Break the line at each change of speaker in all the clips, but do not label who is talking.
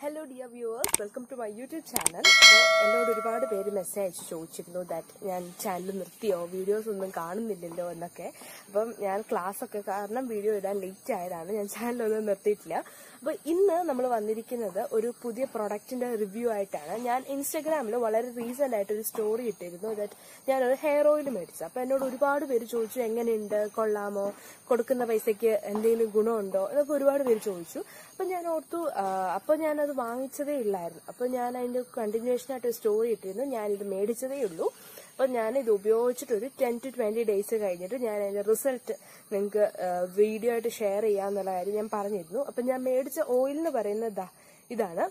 Hello dear viewers welcome to my YouTube channel അപ്പോൾ എന്നോട് ഒരുപാട് പേര് മെസ്സേജ് അയച്ച് ചോദിച്ചിരുന്നു ദാറ്റ് ഞാൻ ചാനൽ നിർത്തിയോ വീഡിയോസ് ഒന്നും കാണുന്നില്ലല്ലോ എന്നൊക്കെ അപ്പം ഞാൻ ക്ലാസ് ഒക്കെ കാരണം വീഡിയോ ഇടാൻ ലേറ്റ് ആയതാണ് ഞാൻ ചാനലൊന്നും നിർത്തിയിട്ടില്ല അപ്പോൾ ഇന്ന് നമ്മൾ വന്നിരിക്കുന്നത് ഒരു പുതിയ പ്രൊഡക്റ്റിന്റെ റിവ്യൂ ആയിട്ടാണ് ഞാൻ ഇൻസ്റ്റാഗ്രാമിൽ വളരെ റീസെന്റ് ആയിട്ട് ഒരു സ്റ്റോറി ഇട്ടിരുന്നു ദാറ്റ് ഞാനൊരു ഹെയർ ഓയിൽ മേടിച്ചു അപ്പോൾ എന്നോട് ഒരുപാട് പേര് ചോദിച്ചു എങ്ങനെയുണ്ട് കൊള്ളാമോ കൊടുക്കുന്ന പൈസയ്ക്ക് എന്തെങ്കിലും ഗുണമുണ്ടോ എന്നൊക്കെ ഒരുപാട് പേര് ചോദിച്ചു അപ്പം ഞാൻ ഓർത്തു ആ, അപ്പോൾ ഞാനത് വാങ്ങിച്ചതേ ഇല്ലായിരുന്നു അപ്പോൾ ഞാൻ അതിൻ്റെ കണ്ടിന്യൂഷൻ ആയിട്ട് സ്റ്റോറി ഇട്ടിരുന്നു ഞാനിത് മേടിച്ചതേ ഉള്ളൂ അപ്പോൾ ഞാനിത് ഉപയോഗിച്ചിട്ട് ഒരു ടെൻ ടു ട്വൻറ്റി ഡേയ്സ് കഴിഞ്ഞിട്ട് ഞാൻ അതിൻ്റെ റിസൾട്ട് നിങ്ങൾക്ക് വീഡിയോ ആയിട്ട് ഷെയർ ചെയ്യാമെന്നുള്ള കാര്യം ഞാൻ പറഞ്ഞിരുന്നു അപ്പം ഞാൻ മേടിച്ച ഓയിൽ എന്ന് പറയുന്നത് ദാ ഇതാണ്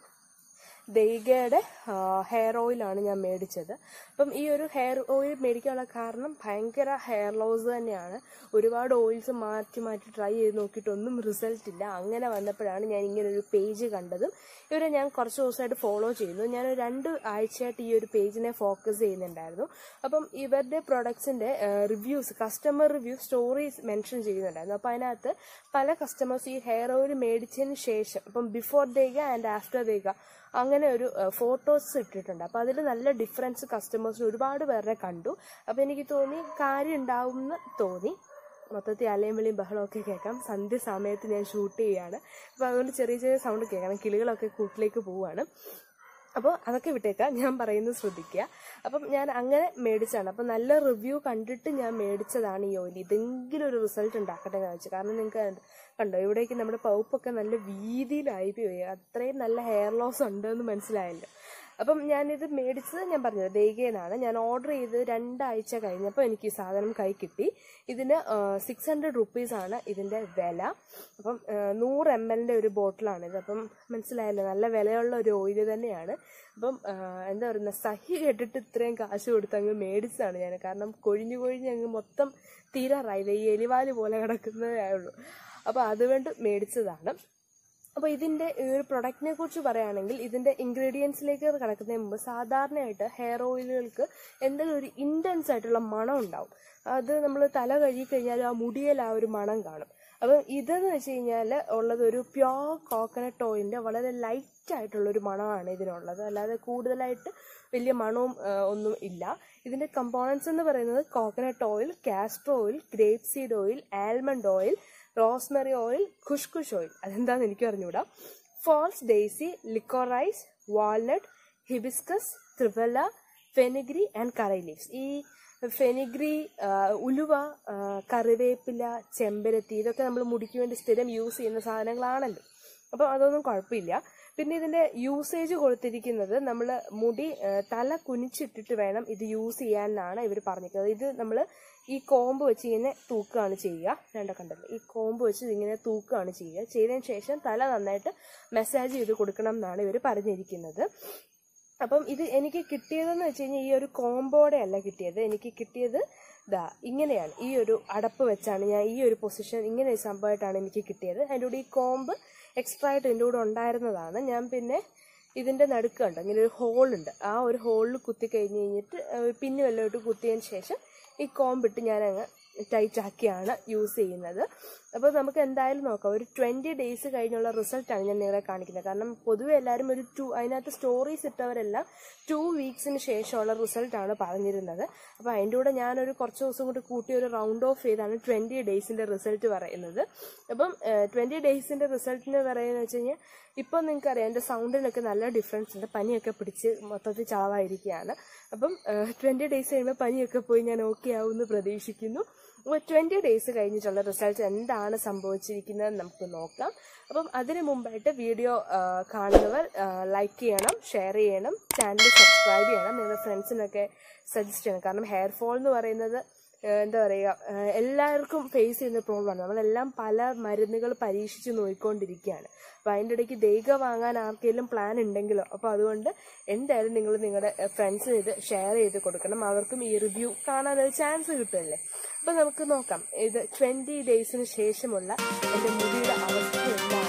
ദൈഗയുടെ ഹെയർ ഓയിലാണ് ഞാൻ മേടിച്ചത് അപ്പം ഈ ഒരു ഹെയർ ഓയിൽ മേടിക്കാനുള്ള കാരണം ഭയങ്കര ഹെയർ ലോസ് തന്നെയാണ് ഒരുപാട് ഓയിൽസ് മാറ്റി മാറ്റി ട്രൈ ചെയ്ത് നോക്കിയിട്ടൊന്നും റിസൾട്ട് ഇല്ല അങ്ങനെ വന്നപ്പോഴാണ് ഞാൻ ഇങ്ങനെ ഒരു പേജ് കണ്ടതും ഇവരെ ഞാൻ കുറച്ച് ദിവസമായിട്ട് ഫോളോ ചെയ്യുന്നു ഞാൻ ഒരു രണ്ട് ആഴ്ചയായിട്ട് ഈ ഒരു പേജിനെ ഫോക്കസ് ചെയ്യുന്നുണ്ടായിരുന്നു അപ്പം ഇവരുടെ പ്രൊഡക്ട്സിന്റെ reviews customer review stories mention ചെയ്യുന്നുണ്ടായിരുന്നു അപ്പം അതിനകത്ത് പല കസ്റ്റമേഴ്സ് ഈ ഹെയർ ഓയിൽ മേടിച്ചതിന് ശേഷം ഇപ്പം ബിഫോർ ദേഗ ആൻഡ് ആഫ്റ്റർ ദേഗ അങ്ങനെ ഒരു ഫോട്ടോസ് ഇട്ടിട്ടുണ്ട് അപ്പോൾ അതിൽ നല്ല ഡിഫറൻസ് കസ്റ്റമേഴ്സിന് ഒരുപാട് പേരെ കണ്ടു അപ്പോൾ എനിക്ക് തോന്നി കാര്യം ഉണ്ടാവും എന്ന് തോന്നി മൊത്തത്തിൽ അലയും വിളിയും ബഹളമൊക്കെ കേൾക്കാം സന്ധ്യ സമയത്ത് ഞാൻ ഷൂട്ട് ചെയ്യുകയാണ് അപ്പോൾ അതുകൊണ്ട് ചെറിയ ചെറിയ സൗണ്ട് കേൾക്കണം കിളികളൊക്കെ കൂട്ടിലേക്ക് പോവുകയാണ് അപ്പോൾ അതൊക്കെ വിട്ടേക്കാം ഞാൻ പറയുന്നത് ശ്രദ്ധിക്കുക അപ്പം ഞാൻ അങ്ങനെ മേടിച്ചാണ് അപ്പം നല്ല റിവ്യൂ കണ്ടിട്ട് ഞാൻ മേടിച്ചതാണ് ഈ ഓയിൽ ഇതെങ്കിലും ഒരു റിസൾട്ട് ഉണ്ടാക്കട്ടെ എന്ന് വെച്ചു കാരണം നിങ്ങൾക്ക് കണ്ടോ ഇവിടേക്ക് നമ്മുടെ പൗപ്പൊക്കെ നല്ല വീതിയിലായി പോയി അത്രയും നല്ല ഹെയർ ലോസ് ഉണ്ടെന്ന് മനസ്സിലായല്ലോ അപ്പം ഞാനിത് മേടിച്ചത് ഞാൻ പറഞ്ഞത് ദേഗേന്നാണ് ഞാൻ ഓർഡർ ചെയ്ത് രണ്ടാഴ്ച കഴിഞ്ഞപ്പോൾ എനിക്ക് ഈ സാധനം കൈ കിട്ടി ഇതിന് സിക്സ് ഹൺഡ്രഡ് റുപ്പീസാണ് ഇതിൻ്റെ വില അപ്പം ആ, നൂറ് എം എല്ലിൻ്റെ ഒരു ബോട്ടിലാണിത് അപ്പം മനസ്സിലായല്ലോ നല്ല വിലയുള്ള ഒരു ഓയിൽ തന്നെയാണ് അപ്പം ആ, എന്താ പറയുക സഹി കേട്ടിട്ട് ഇത്രയും കാശ് കൊടുത്ത് അങ്ങ് മേടിച്ചതാണ് ഞാൻ കാരണം കൊഴിഞ്ഞു കൊഴിഞ്ഞ് അങ്ങ് മൊത്തം തീരാറായി ദേ ഈ എലിവാല് പോലെ കിടക്കുന്നതേ ഉള്ളൂ അപ്പോൾ അതുകൊണ്ട് മേടിച്ചതാണ് അപ്പോൾ ഇതിന്റെ ഈ ഒരു പ്രൊഡക്റ്റിനെ കുറിച്ച് പറയുകയാണെങ്കിൽ ഇതിന്റെ ഇൻഗ്രീഡിയൻസിലേക്ക് കടക്കുന്നതിന് മുമ്പ് സാധാരണയായിട്ട് ഹെയർ ഓയിലുകൾക്ക് എന്തെങ്കിലും ഒരു ഇന്റൻസ് ആയിട്ടുള്ള മണം ഉണ്ടാവും അത് നമ്മൾ തല കഴുകി കഴിഞ്ഞാൽ ആ മുടിയിൽ ആ ഒരു മണം കാണും അപ്പം ഇതെന്ന് വെച്ച് കഴിഞ്ഞാൽ ഉള്ളത് ഒരു പ്യോർ കോക്കനട്ട് ഓയിലിന്റെ വളരെ ലൈറ്റ് ആയിട്ടുള്ള ഒരു മണമാണ് ഇതിനുള്ളത് അല്ലാതെ കൂടുതലായിട്ട് വലിയ മണവും ആ, ഒന്നും ഇല്ല ഇതിന്റെ കമ്പോണൻസ് എന്ന് പറയുന്നത് coconut oil castor oil grape seed oil almond oil rosemary oil khuskhus oil അതെന്താന്ന് എനിക്ക് അറിഞ്ഞൂടാ false daisy liquorice walnut hibiscus ത്രിവല ഫെനിഗ്രി ആൻഡ് കറൈ ലീവ്സ് ഈ ഫെനിഗ്രി ആ, ഉലുവ ആ, കറിവേപ്പില ചെമ്പരത്തി ഇതൊക്കെ നമ്മൾ മുടിക്ക് വേണ്ടി സ്ഥിരം യൂസ് ചെയ്യുന്ന സാധനങ്ങളാണല്ലോ അപ്പോൾ അതൊന്നും കുഴപ്പമില്ല പിന്നെ ഇതിന്റെ യൂസേജ് കൊടുത്തിരിക്കുന്നത് നമ്മൾ മുടി ആ, തല കുനിച്ചിട്ടിട്ട് വേണം ഇത് യൂസ് ചെയ്യാനാണ് ഇവർ പറഞ്ഞിരിക്കുന്നത് ഇത് നമ്മൾ ഈ കോമ്പ് വെച്ച് ഇങ്ങനെ തൂക്കുകയാണ് ചെയ്യുക രണ്ട കണ്ടല്ലോ ഈ കോമ്പ് വെച്ച് ഇങ്ങനെ തൂക്കുകയാണ് ചെയ്യുക ചെയ്തതിന് ശേഷം തല നന്നായിട്ട് മസാജ് ചെയ്ത് കൊടുക്കണം എന്നാണ് ഇവർ പറഞ്ഞിരിക്കുന്നത് അപ്പം ഇത് എനിക്ക് കിട്ടിയതെന്ന് വെച്ച് കഴിഞ്ഞാൽ ഈ ഒരു കോമ്പോടെ അല്ല കിട്ടിയത് എനിക്ക് കിട്ടിയത് ദാ ഇങ്ങനെയാണ് ഈ ഒരു അടപ്പ് വെച്ചാണ് ഞാൻ ഈ ഒരു പൊസിഷൻ ഇങ്ങനെ ഒരു സംഭവമായിട്ടാണ് എനിക്ക് കിട്ടിയത് അതിൻ്റെ കൂടെ ഈ കോമ്പ് എക്സ്ട്രാ ആയിട്ട് എൻ്റെ കൂടെ ഉണ്ടായിരുന്നതാണ് ഞാൻ പിന്നെ ഇതിന്റെ നടുക്ക് കണ്ടോ ഇങ്ങനെ ഒരു ഹോൾ ഉണ്ട് ആ ഒരു ഹോളിൽ കുത്തി കഴിഞ്ഞ് കഴിഞ്ഞിട്ട് ഏഹ് പിന്ന് വല്ലതും കുത്തിയതിന് ശേഷം ഈ കോമ്പിട്ട് ഞാൻ അങ്ങ് ടൈറ്റ് ആക്കിയാണ് യൂസ് ചെയ്യുന്നത് അപ്പോൾ നമുക്ക് എന്തായാലും നോക്കാം ഒരു ട്വൻറ്റി ഡേയ്സ് കഴിഞ്ഞുള്ള റിസൾട്ടാണ് ഞാൻ നിങ്ങളെ കാണിക്കുന്നത് കാരണം പൊതുവെ എല്ലാവരും ഒരു ടു അതിനകത്ത് സ്റ്റോറീസ് ഇട്ടവരെല്ലാം ടു വീക്സിന് ശേഷമുള്ള റിസൾട്ടാണ് പറഞ്ഞിരുന്നത് അപ്പോൾ അതിൻ്റെ കൂടെ ഞാനൊരു കുറച്ച് ദിവസം കൂടി കൂട്ടി ഒരു റൗണ്ട് ഓഫ് ചെയ്താണ് ട്വൻറ്റി ഡേയ്സിൻ്റെ റിസൾട്ട് പറയുന്നത് അപ്പം ട്വൻറ്റി ഡേയ്സിൻ്റെ റിസൾട്ടിന് പറയുന്നത് വെച്ച് കഴിഞ്ഞാൽ ഇപ്പം നിങ്ങൾക്കറിയാം എൻ്റെ സൗണ്ടിനൊക്കെ നല്ല ഡിഫറൻസ് ഉണ്ട് പനിയൊക്കെ പിടിച്ച് മൊത്തത്തിൽ ചളവായിരിക്കുകയാണ് അപ്പം ട്വൻറ്റി ഡേയ്സ് കഴിയുമ്പോൾ പനിയൊക്കെ പോയി ഞാൻ ഓക്കെ ആവുമെന്ന് പ്രതീക്ഷിക്കുന്നു അപ്പോൾ ട്വൻറ്റി ഡേയ്സ് കഴിഞ്ഞിട്ടുള്ള റിസൾട്ട് എന്താണ് സംഭവിച്ചിരിക്കുന്നത് നമുക്ക് നോക്കാം അപ്പം അതിന് മുമ്പായിട്ട് വീഡിയോ കാണുന്നവർ ലൈക്ക് ചെയ്യണം ഷെയർ ചെയ്യണം ചാനൽ സബ്സ്ക്രൈബ് ചെയ്യണം നിങ്ങളുടെ ഫ്രണ്ട്സിനൊക്കെ സജസ്റ്റ് ചെയ്യണം കാരണം ഹെയർ ഫോൾ എന്ന് പറയുന്നത് ഏഹ് എന്താ പറയുക ഏഹ് എല്ലാവർക്കും ഫേസ് ചെയ്യുന്ന പ്രോബ്ലമാണ് നമ്മളെല്ലാം പല മരുന്നുകൾ പരീക്ഷിച്ച് നോക്കിക്കൊണ്ടിരിക്കുകയാണ് അപ്പോൾ അതിൻ്റെ ഇടയ്ക്ക് ദേഗ വാങ്ങാൻ ആർക്കെങ്കിലും പ്ലാൻ ഉണ്ടെങ്കിലോ അപ്പോൾ അതുകൊണ്ട് എന്തായാലും നിങ്ങൾ നിങ്ങളുടെ ഫ്രണ്ട്സിന് ഇത് ഷെയർ ചെയ്ത് കൊടുക്കണം അവർക്കും ഈ റിവ്യൂ കാണാൻ ഒരു ചാൻസ് കിട്ടുമല്ലേ അപ്പോൾ നമുക്ക് നോക്കാം ഇത് ട്വൻറ്റി ഡേയ്സിന് ശേഷമുള്ള എൻ്റെ മുടിയുടെ അവസ്ഥ എന്താണ്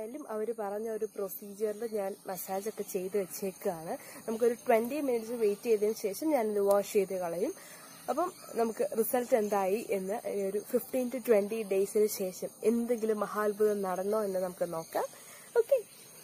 എന്തായാലും അവർ പറഞ്ഞ ഒരു പ്രൊസീജിയറിൽ ഞാൻ മസാജ് ഒക്കെ ചെയ്ത് വെച്ചേക്കാണ് നമുക്കൊരു ട്വന്റി മിനിറ്റ്സ് വെയിറ്റ് ചെയ്തതിന് ശേഷം ഞാനിത് വാഷ് ചെയ്ത് കളയും അപ്പം നമുക്ക് റിസൾട്ട് എന്തായി എന്ന് ഒരു ഫിഫ്റ്റീൻ ടു ട്വന്റി ഡേയ്സിന് ശേഷം എന്തെങ്കിലും മഹാത്ഭുതം നടന്നോ എന്ന് നമുക്ക് നോക്കാം ഓക്കെ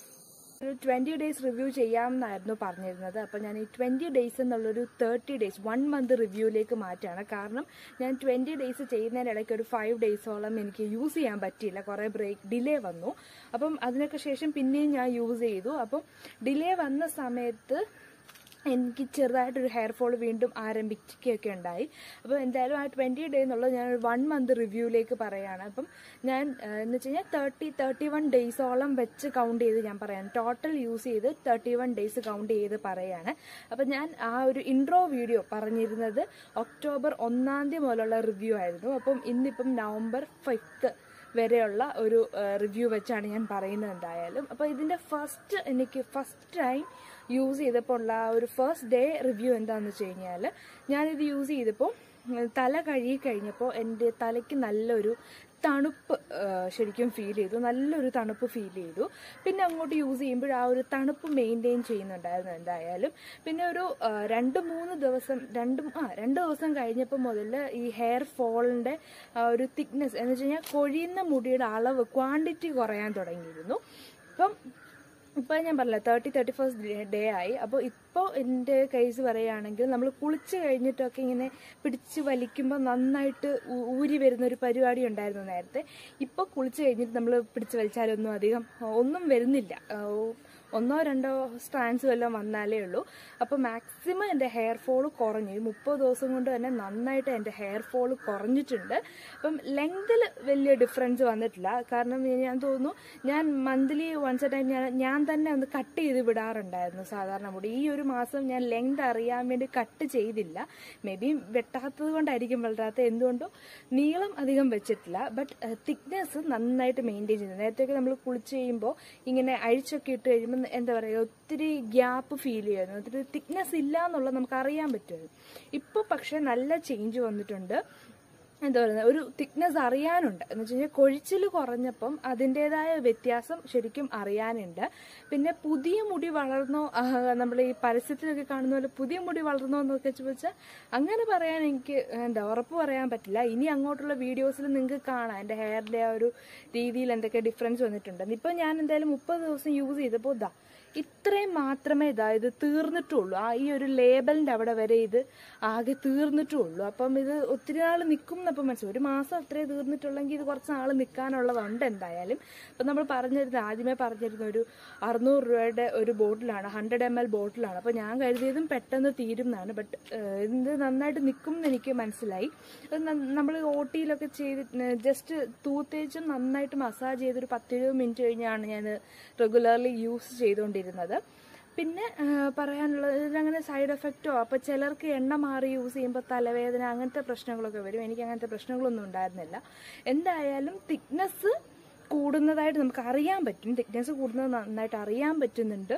ഒരു ട്വൻറ്റി ഡേയ്സ് റിവ്യൂ ചെയ്യാമെന്നായിരുന്നു പറഞ്ഞിരുന്നത് അപ്പോൾ ഞാൻ ഈ ട്വൻറ്റി ഡേയ്സ് എന്നുള്ളൊരു തേർട്ടി ഡേയ്സ് വൺ മന്ത് റിവ്യൂയിലേക്ക് മാറ്റുകയാണ് കാരണം ഞാൻ ട്വൻറ്റി ഡേയ്സ് ചെയ്യുന്നതിനിടയ്ക്ക് ഒരു ഫൈവ് ഡേയ്സോളം എനിക്ക് യൂസ് ചെയ്യാൻ പറ്റിയില്ല കുറേ ബ്രേക്ക് ഡിലേ വന്നു അപ്പം അതിനൊക്കെ ശേഷം പിന്നെയും ഞാൻ യൂസ് ചെയ്തു അപ്പം ഡിലേ വന്ന സമയത്ത് എനിക്ക് ചെറുതായിട്ടൊരു ഹെയർ ഫോൾ വീണ്ടും ആരംഭിക്കുകയൊക്കെ ഉണ്ടായി അപ്പോൾ എന്തായാലും ആ ട്വൻറ്റി ഡേ എന്നുള്ളത് ഞാൻ ഒരു വൺ മന്ത് റിവ്യൂയിലേക്ക് പറയുകയാണ് അപ്പം ഞാൻ ഏഹ്, എന്ന് വെച്ച് കഴിഞ്ഞാൽ തേർട്ടി തേർട്ടി വൺ ഡേയ്സോളം വെച്ച് കൗണ്ട് ചെയ്ത് ഞാൻ പറയാം ടോട്ടൽ യൂസ് ചെയ്ത് തേർട്ടി വൺ ഡേയ്സ് കൗണ്ട് ചെയ്ത് പറയുകയാണ് അപ്പം ഞാൻ ആ ഒരു ഇൻട്രോ വീഡിയോ പറഞ്ഞിരുന്നത് ഒക്ടോബർ ഒന്നാം തീയതി മുതലുള്ള റിവ്യൂ ആയിരുന്നു അപ്പം ഇന്നിപ്പം നവംബർ ഫിഫ്ത്ത് വരെയുള്ള ഒരു റിവ്യൂ വെച്ചാണ് ഞാൻ പറയുന്നത് എന്തായാലും അപ്പോൾ ഇതിൻ്റെ ഫസ്റ്റ് എനിക്ക് ഫസ്റ്റ് ടൈം യൂസ് ചെയ്തപ്പോൾ ഉള്ള ആ ഒരു ഫസ്റ്റ് ഡേ റിവ്യൂ എന്താണെന്ന് വെച്ച് കഴിഞ്ഞാൽ ഞാനിത് യൂസ് ചെയ്തപ്പോൾ ഉം, തല കഴുകി കഴിഞ്ഞപ്പോൾ എൻ്റെ തലയ്ക്ക് നല്ലൊരു തണുപ്പ് ആ, ശരിക്കും ഫീൽ ചെയ്തു നല്ലൊരു തണുപ്പ് ഫീൽ ചെയ്തു പിന്നെ അങ്ങോട്ട് യൂസ് ചെയ്യുമ്പോൾ ആ ഒരു തണുപ്പ് മെയിൻറ്റെയിൻ ചെയ്യുന്നുണ്ടായിരുന്നു എന്തായാലും പിന്നെ ഒരു ആ, രണ്ട് മൂന്ന് ദിവസം രണ്ടും ആ രണ്ട് ദിവസം കഴിഞ്ഞപ്പോൾ മുതൽ ഈ ഹെയർ ഫോളിൻ്റെ ഒരു തിക്നെസ് എന്ന് വെച്ച് കഴിഞ്ഞാൽ കൊഴിയുന്ന മുടിയുടെ അളവ് ക്വാണ്ടിറ്റി കുറയാൻ തുടങ്ങിയിരുന്നു അപ്പം ഇപ്പോൾ ഞാൻ പറഞ്ഞില്ല തേർട്ടി തേർട്ടി ഫസ്റ്റ് ഡേ ആയി അപ്പോൾ ഇപ്പോൾ എൻ്റെ കേസ് പറയുകയാണെങ്കിൽ നമ്മൾ കുളിച്ച് കഴിഞ്ഞിട്ടൊക്കെ ഇങ്ങനെ പിടിച്ച് വലിക്കുമ്പോൾ നന്നായിട്ട് ഊ- ഊരി വരുന്ന ഒരു പരിപാടി ഉണ്ടായിരുന്നു നേരത്തെ ഇപ്പോൾ കുളിച്ച് കഴിഞ്ഞിട്ട് നമ്മൾ പിടിച്ച് വലിച്ചാലൊന്നും അധികം ഒന്നും വരുന്നില്ല ആ, ഒന്നോ രണ്ടോ സ്ട്രാൻസ് വല്ലതും വന്നാലേ ഉള്ളൂ അപ്പോൾ മാക്സിമം എൻ്റെ ഹെയർ ഫോൾ കുറഞ്ഞു ഈ മുപ്പത് ദിവസം കൊണ്ട് തന്നെ നന്നായിട്ട് എൻ്റെ ഹെയർ ഫോൾ കുറഞ്ഞിട്ടുണ്ട് അപ്പം ലെങ്തിൽ വലിയ ഡിഫറൻസ് വന്നിട്ടില്ല കാരണം ഞാൻ തോന്നുന്നു ഞാൻ മന്ത്ലി വൺസ് എ ടൈം ഞാൻ ഞാൻ തന്നെ ഒന്ന് കട്ട് ചെയ്ത് വിടാറുണ്ടായിരുന്നു സാധാരണ മുടി ഈ ഒരു മാസം ഞാൻ ലെങ്ത് അറിയാൻ വേണ്ടി കട്ട് ചെയ്തില്ല മേ ബി വെട്ടാത്തത് കൊണ്ടായിരിക്കും വളരാത്ത എന്തുകൊണ്ടോ നീളം അധികം വെച്ചിട്ടില്ല ബട്ട് തിക്നെസ് നന്നായിട്ട് മെയിൻറ്റെയിൻ ചെയ്യുന്നത് നേരത്തെയൊക്കെ നമ്മൾ കുളിച്ച് കഴിയുമ്പോൾ ഇങ്ങനെ അഴിച്ചൊക്കെ ഇട്ട് കഴിയുമ്പോൾ എന്താ പറയുക ഒത്തിരി ഗ്യാപ്പ് ഫീൽ ചെയ്യുന്നു ഒത്തിരി തിക്നെസ് ഇല്ല എന്നുള്ളത് നമുക്ക് അറിയാൻ പറ്റുമായിരുന്നു ഇപ്പോൾ പക്ഷേ നല്ല ചേഞ്ച് വന്നിട്ടുണ്ട് എന്താ പറയുക ഒരു തിക്നെസ് അറിയാനുണ്ട് എന്ന് വെച്ച് കഴിഞ്ഞാൽ കൊഴിച്ചിൽ കുറഞ്ഞപ്പം അതിൻ്റെതായ വ്യത്യാസം ശരിക്കും അറിയാനുണ്ട് പിന്നെ പുതിയ മുടി വളർന്നോ നമ്മൾ ഈ പരസ്യത്തിലൊക്കെ കാണുന്ന പോലെ പുതിയ മുടി വളർന്നോ എന്നൊക്കെ ചോദിച്ചാൽ അങ്ങനെ പറയാൻ എനിക്ക് എന്താ ഉറപ്പ് പറയാൻ പറ്റില്ല ഇനി അങ്ങോട്ടുള്ള വീഡിയോസിൽ നിങ്ങൾക്ക് കാണാം എൻ്റെ ഹെയറിൻ്റെ ആ ഒരു രീതിയിൽ എന്തൊക്കെ ഡിഫറൻസ് വന്നിട്ടുണ്ട് ഇപ്പം ഞാൻ എന്തായാലും മുപ്പത് ദിവസം യൂസ് ചെയ്തപ്പോൾ ഇതാ ഇത്രയും മാത്രമേ ഇതാ ഇത് തീർന്നിട്ടുള്ളൂ ആ ഈ ഒരു ലേബലിന്റെ അവിടെ വരെ ഇത് ആകെ തീർന്നിട്ടുള്ളൂ അപ്പം ഇത് ഒത്തിരി നാൾ നിൽക്കും എന്നപ്പം മനസ്സിലായി ഒരു മാസം അത്രേ തീർന്നിട്ടുള്ളെങ്കിൽ ഇത് കുറച്ച് നാൾ നിൽക്കാനുള്ളതുണ്ട് എന്തായാലും അപ്പം നമ്മൾ പറഞ്ഞിരുന്ന ആദ്യമേ പറഞ്ഞിരുന്ന ഒരു അറുന്നൂറ് രൂപയുടെ ഒരു ബോട്ടിലാണ് ഹൺഡ്രഡ് എം എൽ ബോട്ടിലാണ് അപ്പോൾ ഞാൻ കരുതിയതും പെട്ടെന്ന് തീരും എന്നാണ് ബട്ട് ഇത് നന്നായിട്ട് നിൽക്കും എന്ന് എനിക്ക് മനസ്സിലായി നമ്മൾ ഓട്ടിയിലൊക്കെ ചെയ്ത് ജസ്റ്റ് തൂത്തേച്ചും നന്നായിട്ട് മസാജ് ചെയ്തൊരു പത്തിരുപത് മിനിറ്റ് കഴിഞ്ഞാണ് ഞാൻ റെഗുലർലി യൂസ് ചെയ്തുകൊണ്ടിരുന്നത് പിന്നെ ആ, പറയാനുള്ളത് ഇതിനങ്ങനെ സൈഡ് എഫക്റ്റോ അപ്പോൾ ചിലർക്ക് എണ്ണ മാറി യൂസ് ചെയ്യുമ്പോൾ തലവേദന അങ്ങനത്തെ പ്രശ്നങ്ങളൊക്കെ വരും എനിക്ക് അങ്ങനത്തെ പ്രശ്നങ്ങളൊന്നും ഉണ്ടായിരുന്നില്ല എന്തായാലും തിക്നെസ് കൂടുന്നതായിട്ട് നമുക്ക് അറിയാൻ പറ്റും തിക്നെസ് കൂടുന്നത് നന്നായിട്ട് അറിയാൻ പറ്റുന്നുണ്ട്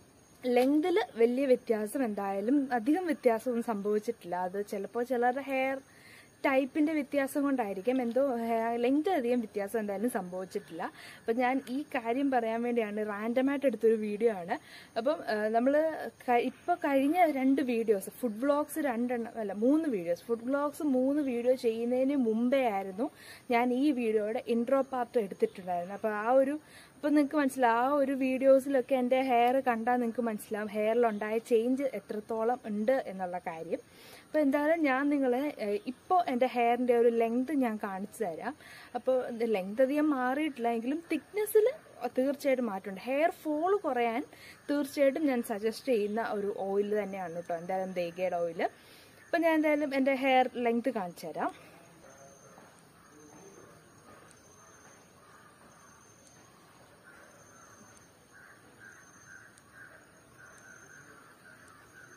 ലെങ്തിൽ വലിയ വ്യത്യാസം എന്തായാലും അധികം വ്യത്യാസമൊന്നും സംഭവിച്ചിട്ടില്ല അത് ചിലപ്പോൾ ചിലരുടെ ഹെയർ ടൈപ്പിന്റെ വ്യത്യാസം കൊണ്ടായിരിക്കും എന്തോ ലെങ്ത് അധികം വ്യത്യാസം എന്തായാലും സംഭവിച്ചിട്ടില്ല അപ്പം ഞാൻ ഈ കാര്യം പറയാൻ വേണ്ടിയാണ് റാൻഡമായിട്ട് എടുത്തൊരു വീഡിയോ ആണ് അപ്പം നമ്മൾ ഇപ്പോൾ കഴിഞ്ഞ രണ്ട് വീഡിയോസ് ഫുഡ് വ്ളോഗ്സ് രണ്ടെണ്ണം അല്ല മൂന്ന് വീഡിയോസ് ഫുഡ് വ്ളോഗ്സ് മൂന്ന് വീഡിയോ ചെയ്യുന്നതിന് മുമ്പേ ആയിരുന്നു ഞാൻ ഈ വീഡിയോയുടെ ഇൻട്രോ പാർട്ട് എടുത്തിട്ടുണ്ടായിരുന്നു അപ്പോൾ ആ ഒരു അപ്പം നിങ്ങൾക്ക് മനസ്സിലാവും ആ ഒരു വീഡിയോസിലൊക്കെ എൻ്റെ ഹെയർ കണ്ടാൽ നിങ്ങൾക്ക് മനസ്സിലാവും ഹെയറിലുണ്ടായ ചേഞ്ച് എത്രത്തോളം ഉണ്ട് എന്നുള്ള കാര്യം അപ്പോൾ എന്തായാലും ഞാൻ നിങ്ങളെ ഇപ്പോൾ എൻ്റെ ഹെയറിൻ്റെ ഒരു ലെങ്ത് ഞാൻ കാണിച്ചു തരാം അപ്പോൾ ലെങ്ത് അധികം മാറിയിട്ടില്ല എങ്കിലും തിക്നെസ്സിൽ തീർച്ചയായിട്ടും മാറ്റമുണ്ട് ഹെയർ ഫോൾ കുറയാൻ തീർച്ചയായിട്ടും ഞാൻ സജസ്റ്റ് ചെയ്യുന്ന ഒരു ഓയിൽ തന്നെയാണ് കേട്ടോ എന്തായാലും ദേഗയുടെ ഓയിൽ അപ്പോൾ ഞാൻ എന്തായാലും എൻ്റെ ഹെയർ ലെങ്ത് കാണിച്ചു തരാം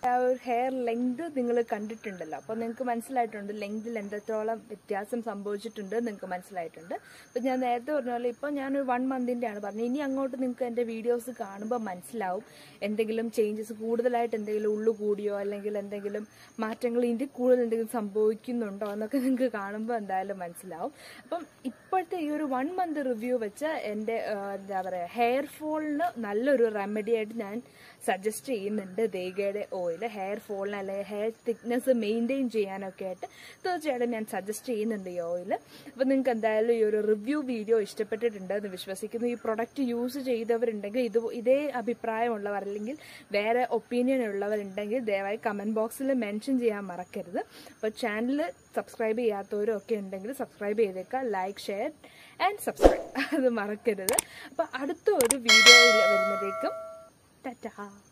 ആ ഒരു ഹെയർ ലെങ്ത് നിങ്ങൾ കണ്ടിട്ടുണ്ടല്ലോ അപ്പോൾ നിങ്ങൾക്ക് മനസ്സിലായിട്ടുണ്ട് ലെങ്തിൽ എന്തത്തോളം വ്യത്യാസം സംഭവിച്ചിട്ടുണ്ട് നിങ്ങൾക്ക് മനസ്സിലായിട്ടുണ്ട് അപ്പം ഞാൻ നേരത്തെ പറഞ്ഞ പോലെ ഇപ്പോൾ ഞാനൊരു വൺ മന്തിൻ്റെ ആണ് പറഞ്ഞത് ഇനി അങ്ങോട്ട് നിങ്ങൾക്ക് എൻ്റെ വീഡിയോസ് കാണുമ്പോൾ മനസ്സിലാവും എന്തെങ്കിലും ചേഞ്ചസ് കൂടുതലായിട്ട് എന്തെങ്കിലും ഉള്ളു കൂടിയോ അല്ലെങ്കിൽ എന്തെങ്കിലും മാറ്റങ്ങൾ ഇതിൻ്റെ കൂടുതൽ എന്തെങ്കിലും സംഭവിക്കുന്നുണ്ടോ എന്നൊക്കെ നിങ്ങൾക്ക് കാണുമ്പോൾ എന്തായാലും മനസ്സിലാവും അപ്പം ഇപ്പോഴത്തെ ഈ ഒരു വൺ മന്ത് റിവ്യൂ വെച്ച് എൻ്റെ ആ, എന്താ പറയുക ഹെയർ ഫോളിന് നല്ലൊരു റെമഡി ആയിട്ട് ഞാൻ സജസ്റ്റ് ചെയ്യുന്നുണ്ട് ദേഗയുടെ ഓയിൽ ഹെയർ ഫോളിന് അല്ലെങ്കിൽ ഹെയർ തിക്നെസ് മെയിൻറ്റെയിൻ ചെയ്യാനൊക്കെ ആയിട്ട് തീർച്ചയായിട്ടും ഞാൻ സജസ്റ്റ് ചെയ്യുന്നുണ്ട് ഈ ഓയിൽ അപ്പോൾ നിങ്ങൾക്ക് എന്തായാലും ഈ ഒരു റിവ്യൂ വീഡിയോ ഇഷ്ടപ്പെട്ടിട്ടുണ്ട് എന്ന് വിശ്വസിക്കുന്നു ഈ പ്രൊഡക്റ്റ് യൂസ് ചെയ്തവരുണ്ടെങ്കിൽ ഇത് ഇതേ അഭിപ്രായമുള്ളവർ അല്ലെങ്കിൽ വേറെ ഒപ്പീനിയൻ ഉള്ളവരുണ്ടെങ്കിൽ ദയവായി കമൻറ്റ് ബോക്സിൽ മെൻഷൻ ചെയ്യാൻ മറക്കരുത് അപ്പോൾ ചാനൽ സബ്സ്ക്രൈബ് ചെയ്യാത്തവരും ഒക്കെ ഉണ്ടെങ്കിൽ സബ്സ്ക്രൈബ് ചെയ്തേക്കുക ലൈക്ക് ഷെയർ ആൻഡ് സബ്സ്ക്രൈബ് അത് മറക്കരുത് അപ്പോൾ അടുത്ത ഒരു വീഡിയോയിൽ വരുന്നതേക്കും Ta-ta.